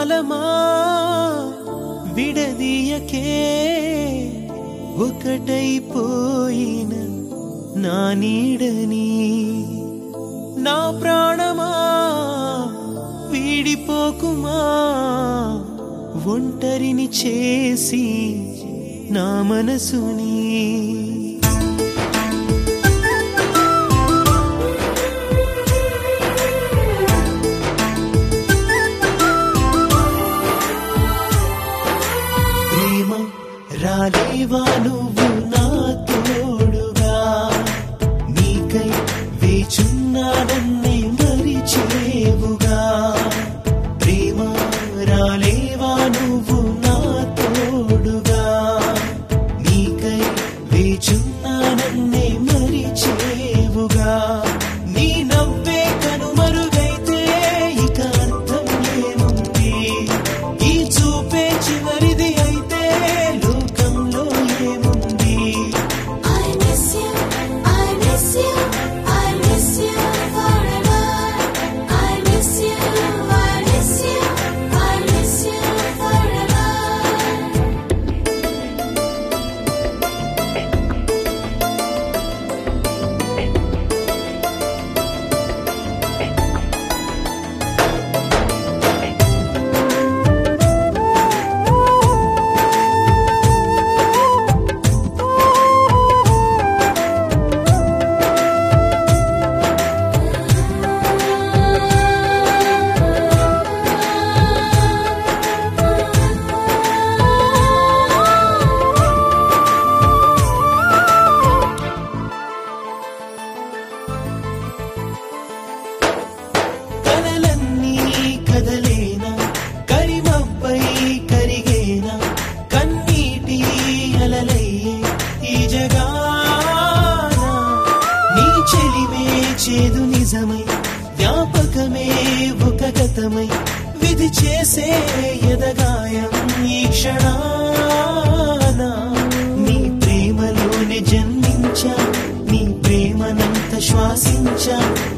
కాలమా విడదీయకే ఒకటైపోయిన నా నీడని నా ప్రాణమా వీడిపోకుమా ఒంటరిని చేసి నా మనసుని ప్రేమ రాలేవా నువ్వు నా తోడుగా నీకై వేచున్నానన్నే మరిచేవుగా ప్రేమ రాలేవా నువ్వు నా తోడుగా నీకై వేచున్నానన్నే మరిచేవుగా నీ నవ్వే కనుమరుగైతే ఇక అర్థం ఏముంది ఈ చూపే చివరిది అయితే లోకంలో ఏముంది I miss you, I miss you, I miss you forever. I miss you, I miss you, I miss you forever. కలలన్నీ కదలేనా కరిమబ్బై కరిగేనా కన్నీటి అలలయ్యే ఈ జగాన నీ చెలిమే చేదు నిజమై జ్ఞాపకమే ఒక గతమై విధి చేసే ఎదగాయం ఈ క్షణాన నీ ప్రేమలోనే జన్మించా నీ ప్రేమనంత శ్వాసించా